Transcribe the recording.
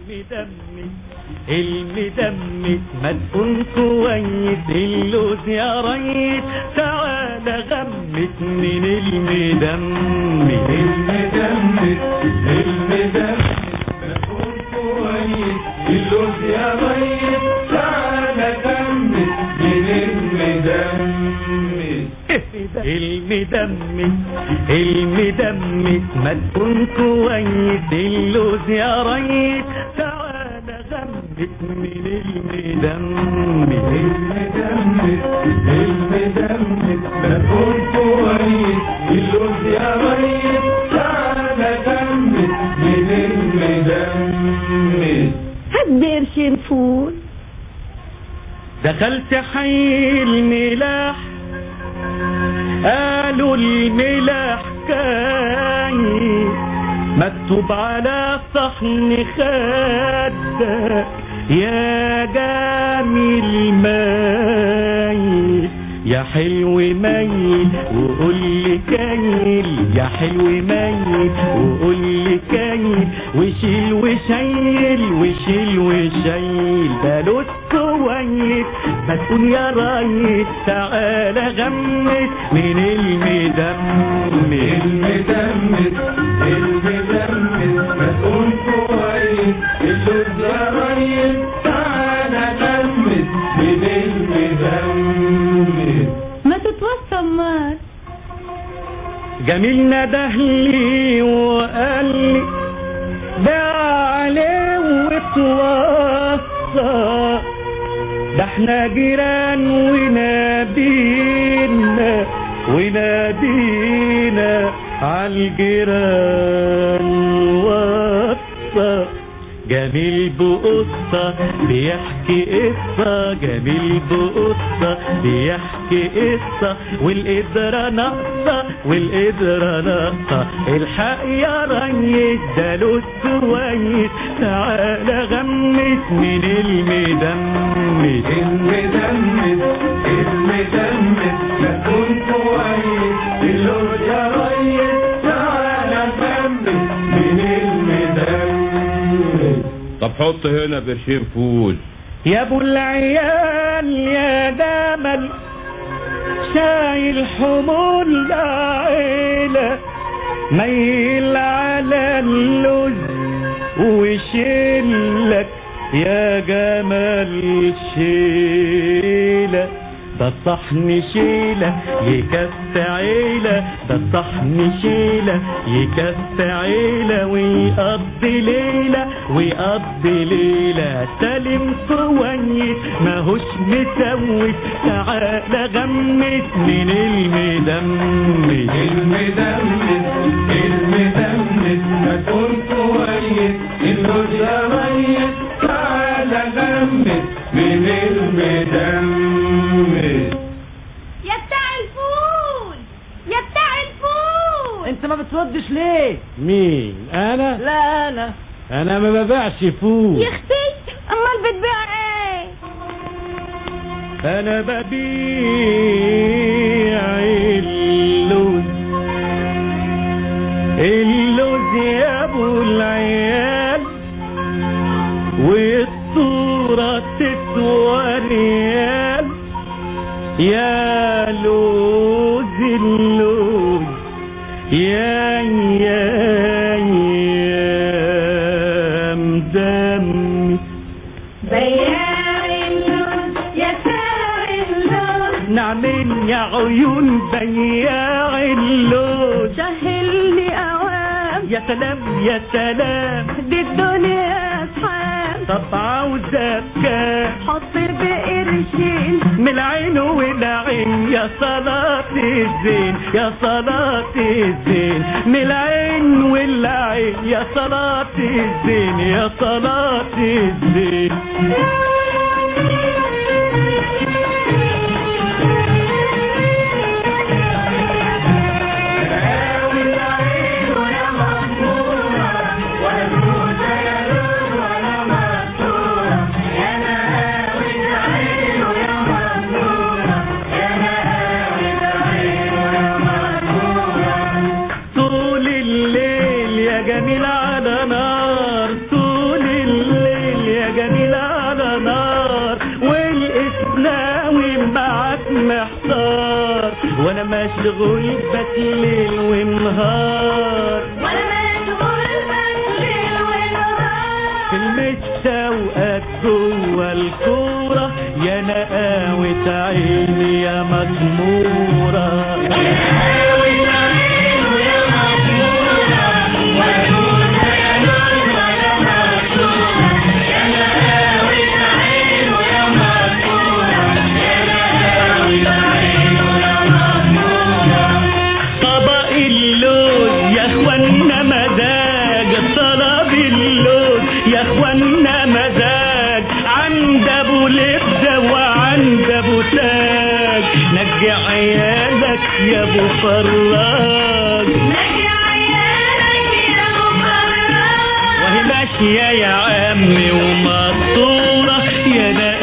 المدمس المدمس ما تكون كويس اللوز يا ريس تعالى غمس من المدمس المدمس المدمس بكون كويس اللوز يا ريس تعالى دمس من المدمس المدمس المدمس ما تكون كويس اللوز يا ريس تعالى غمس من المدمس المدمس المدمس بكون كويس اللوز يا ريس تعالى دمس من المدمس هات قرشين فول دخلت حي الملاح قالوا الملاح كاين مكتوب على صحن خدك يا جميل مايل يا حلو ميل وقول لي كايل يا حلو ميل وقول لي كايل وشيل وشيل وشيل وشيل بلوت كويس ما تقول يا ريس تعالى غمس من المدمس المدمس المدمس مسؤول كويس اللوز يا ريس تعالى دمس من المدمس ما تتوسم مال جميل ندهلي وقال لي ده عليه وتوصى ده احنا جيران ونادينا ونادينا عالجيران وصى جميل بقصة بيحكي قصة جميل بقصة بيحكي قصة والقدرة ناقصة والقدرة ناقصة الحق يا ريس ده لوز كويس تعالى غمس من المدمس المدمس المدمس مسؤول كويس اللوز يا ريس تعالى دمس من المدمس طب حط هنا برشير فول يا ابو العيال يا دمل شايل حمول عيلة ميل على اللوز وشيلك يا جمال شيلة ده الصحن شيلة يكفي عيلة ده الصحن شيلة يكفي عيلة ويقضي ليلة ويقضي ليلة سالم كويس ماهوش مسوس تعالى غمس من المدمس المدمس المدمس مسؤول كويس اللوز يا ريس تعالى دمس من المدمس يا بتاع الفول يا بتاع الفول انت ما بتردش ليه مين انا لا انا انا ما ببيعش فول يا اختي امال بتبيع ايه انا ببيع اللوز اللوز يا ابو العيال والصورة تسوى ريال يا لوز اللوز يا يا يا مدمس بياع اللوز يا ساعي اللوز نعمل يا عيون بياع اللوز سهلني اوام يا سلام يا سلام دي الدنيا اصحاب طب عاوزة كام حط بقرشين من العين والعين يا صلاة الزين يا صلاة الزين من العين والعين يا صلاة الزين يا صلاة الزين طول الليل يا جميل على نار طول الليل وانا مشغول بك ليل ونهار وانا مشغول بك ليل ونهار في المستوقات جوا الكورة يا نقاوة عيني يا مغمورة طبق اللوز يا اخوانا مزاج طلب اللوز يا اخوانا مزاج عند ابو لبده وعند ابو تاج نجي عيالك يا ابو فراج نجي عيالك يا مفرج وهي ماشيه يا عمي ومطوره يا